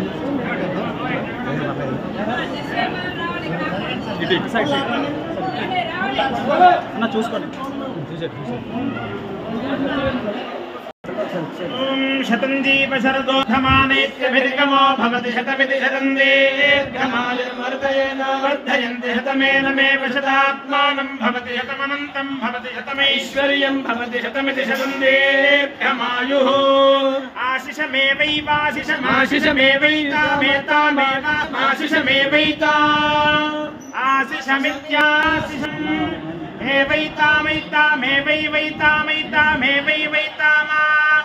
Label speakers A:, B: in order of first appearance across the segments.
A: ఇటు ఇటు side side అన్న చూసుకోండి చూసారు చూసారు
B: ఓం శతం జీవ శరదోధమానేత్యభిర్గమో భవతి శతమితి శతం దీర్ఘమాయుర్వర్ధయేన వర్ధయంతి శతమేనమేవ శతాత్మానం భవతి శతమనంతం భవతి శతమైశ్వర్యం భవతి శతమితి శతం దీర్ఘమాయుః ఆశిషమేవైవాశిషమేవైతామేతామేవాశిషమేవైతా ఆశిషమిత్యాశిషం ఏవైతామైతామేవైవైతామైతామేవైవైతామా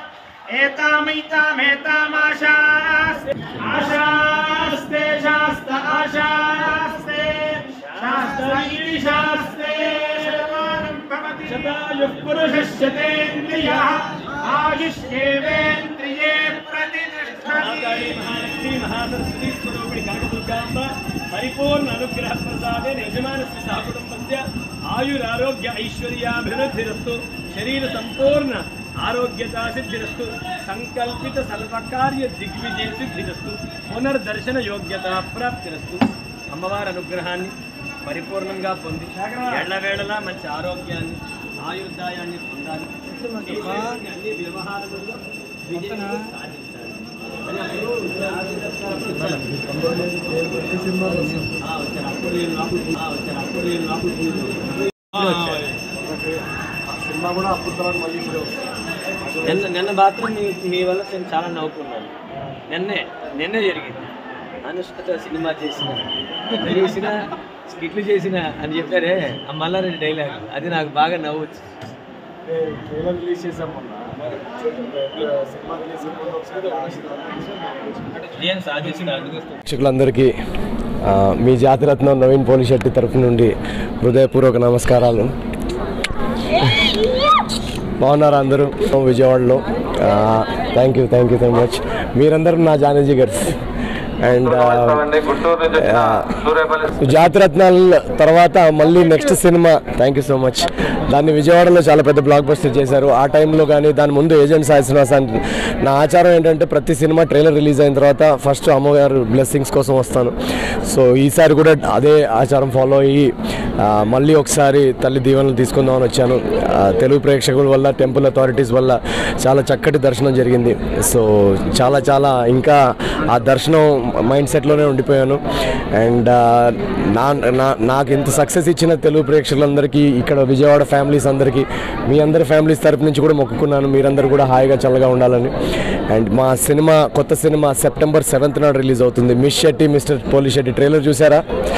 B: ఏతామైతామేతామాశాస్తే ఆశాస్తే శాస్త ఆశాస్తే శాస్త ఇతి శాస్తే శతమానం భవతి శతాయుః పురుషస్యతేంద్రియः ఆయుష్యేవేంద్రియే ప్రతిష్టతి
A: మహాలక్ష్మి మహాసరస్వతి స్వరూపిణి కనకదుర్గాంబ పరిపూర్ణ అనుగ్రహ ప్రసాదే యజమానస్య సహకుటుంబస్య ఆయురారోగ్య ఐశ్వర్యాభివృద్ధిరస్తు శరీర సంపూర్ణ ఆరోగ్యతా సిద్ధిరస్తు సంకల్పిత సర్వకార్య దిగ్విజయ సిద్ధిరస్తు పునర్దర్శన యోగ్యత ప్రాప్తిరస్తు అమ్మవారి అనుగ్రహాన్ని పరిపూర్ణంగా పొంది ఎళ్ళవేళలా మంచి ఆరోగ్యాన్ని ఆయుర్దాయాన్ని పొందాలి చేసేటువంటి అన్ని వ్యవహారముల్లో విజయం సాధించాలి అని అప్పుడు ఆ, వచ్చారు అప్పుడు నేను లోపలికి ఆ, వచ్చారు అప్పుడు నేను లోపలికి వచ్చారు
C: సినిమా కూడా అద్భుతమైన మళ్ళీ ఇప్పుడే వస్తుంది
A: నిన్న నిన్న మాత్రం మీ మీ వల్ల నేను చాలా నవ్వుకున్నాను నిన్నే నిన్నే జరిగింది అనుష్కతో సినిమా చేసిన చేసిన స్కిట్లు చేసిన అని చెప్పారే ఆ మల్లారెడ్డి డైలాగ్ అది నాకు బాగా నవ్వచ్చు
C: ట్రైలర్ రిలీజ్ చేసాం మొన్న సినిమా రిలీజ్ ముందు ఒకసారి ఆశీర్వాదం
A: ఏం సాధించిన అందుకు
D: ప్రేక్షకులందరికీ ఆ, మీ జాతిరత్నం నవీన్ పోలి శెట్టి తరఫు నుండి హృదయపూర్వక నమస్కారాలు బాగున్నారా అందరూ విజయవాడలో thank you thank you so much మీరందరూ నా జానజీ గారు అండ్ జాతిరత్నాల తర్వాత మళ్ళీ next cinema thank you so much దాన్ని విజయవాడలో చాలా పెద్ద బ్లాక్ బస్టర్ చేశారు ఆ టైంలో కానీ దాని ముందు ఏజెంట్ సాయి శ్రీనివాస్ అని నా ఆచారం ఏంటంటే ప్రతి సినిమా ట్రైలర్ రిలీజ్ అయిన తర్వాత ఫస్ట్ అమ్మగారు బ్లెస్సింగ్స్ కోసం వస్తాను సో ఈసారి కూడా అదే ఆచారం ఫాలో అయ్యి ఆ, మళ్ళీ ఒకసారి తల్లి దీవెనలు తీసుకుందామని వచ్చాను ఆ, తెలుగు ప్రేక్షకుల వల్ల టెంపుల్ అథారిటీస్ వల్ల చాలా చక్కటి దర్శనం జరిగింది సో చాలా చాలా ఇంకా ఆ దర్శనం మైండ్ సెట్లోనే ఉండిపోయాను అండ్ నా నా- నాకు ఇంత సక్సెస్ ఇచ్చిన తెలుగు ప్రేక్షకులందరికీ ఇక్కడ విజయవాడ ఫ్యామిలీస్ అందరికీ మీ అందరి ఫ్యామిలీస్ తరపు నుంచి కూడా మొక్కుకున్నాను మీరందరూ కూడా హాయిగా చల్లగా ఉండాలని అండ్ మా సినిమా కొత్త సినిమా సెప్టెంబర్ సెవెంత్ నాడు రిలీజ్ అవుతుంది Miss Shetty Mister Polishetty trailer చూసారా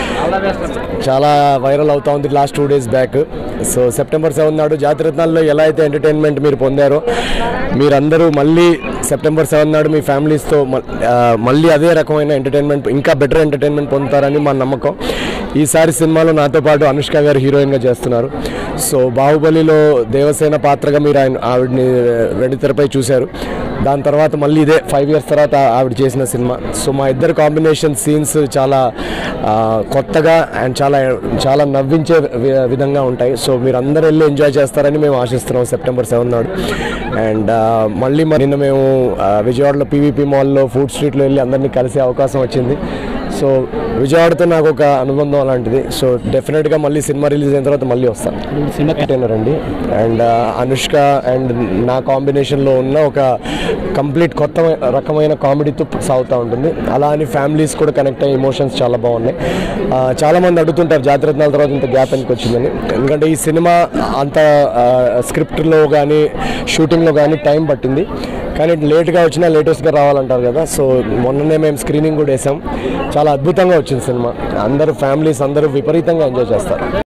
D: చాలా వైరల్ అవుతా ఉంది last two days back so September seven నాడు జాతిరత్నాల్లో ఎలా అయితే ఎంటర్టైన్మెంట్ మీరు పొందారో మీరందరూ మళ్ళీ సెప్టెంబర్ సెవెన్ నాడు మీ ఫ్యామిలీస్తో మ- ఆ, మళ్ళీ అదే రకమైన ఎంటర్టైన్మెంట్ ఇంకా బెటర్ ఎంటర్టైన్మెంట్ పొందుతారని మా నమ్మకం ఈసారి సినిమాలో నాతో పాటు అనుష్క గారు హీరోయిన్గా చేస్తున్నారు సో బాహుబలిలో దేవసేన పాత్రగా మీరు ఆయన ఆవిడని వెండితెరపై చూశారు దాని తర్వాత మళ్ళీ ఇదే ఫైవ్ ఇయర్స్ తర్వాత ఆవిడ చేసిన సినిమా సో మా ఇద్దరు కాంబినేషన్ సీన్స్ చాలా ఆ, కొత్తగా అండ్ చాలా చాలా నవ్వించే వి- విధంగా ఉంటాయి సో మీరు అందరూ వెళ్ళి ఎంజాయ్ చేస్తారని మేము ఆశిస్తున్నాం సెప్టెంబర్ సెవెన్ నాడు అండ్ ఆ, మళ్ళీ మరి నిన్న మేము ఆ, విజయవాడలో పీవీపీ మాల్లో ఫుడ్ స్ట్రీట్లో వెళ్ళి అందరినీ కలిసే అవకాశం వచ్చింది సో విజయవాడతో నాకు ఒక అనుబంధం అలాంటిది సో డెఫినెట్గా మళ్ళీ సినిమా రిలీజ్ అయిన తర్వాత మళ్ళీ వస్తాను సినిమా కంటైనర్ అండి అండ్ అనుష్క అండ్ నా కాంబినేషన్లో ఉన్న ఒక కంప్లీట్ కొత్త రకమైన కామెడీతో సాగుతూ ఉంటుంది అలా అని ఫ్యామిలీస్ కూడా కనెక్ట్ అయ్యే ఎమోషన్స్ చాలా బాగున్నాయి ఆ, చాలామంది అడుగుతుంటారు జాతిరత్నాల తర్వాత ఇంత గ్యాప్ ఎందుకు వచ్చిందని ఎందుకంటే ఈ సినిమా అంత స్క్రిప్ట్లో కానీ షూటింగ్లో కానీ టైం పట్టింది కానీ లేట్గా వచ్చినా లేటెస్ట్గా రావాలంటారు కదా సో మొన్ననే మేము స్క్రీనింగ్ కూడా వేసాం చాలా అద్భుతంగా వచ్చింది సినిమా అందరూ ఫ్యామిలీస్ అందరూ విపరీతంగా ఎంజాయ్ చేస్తారు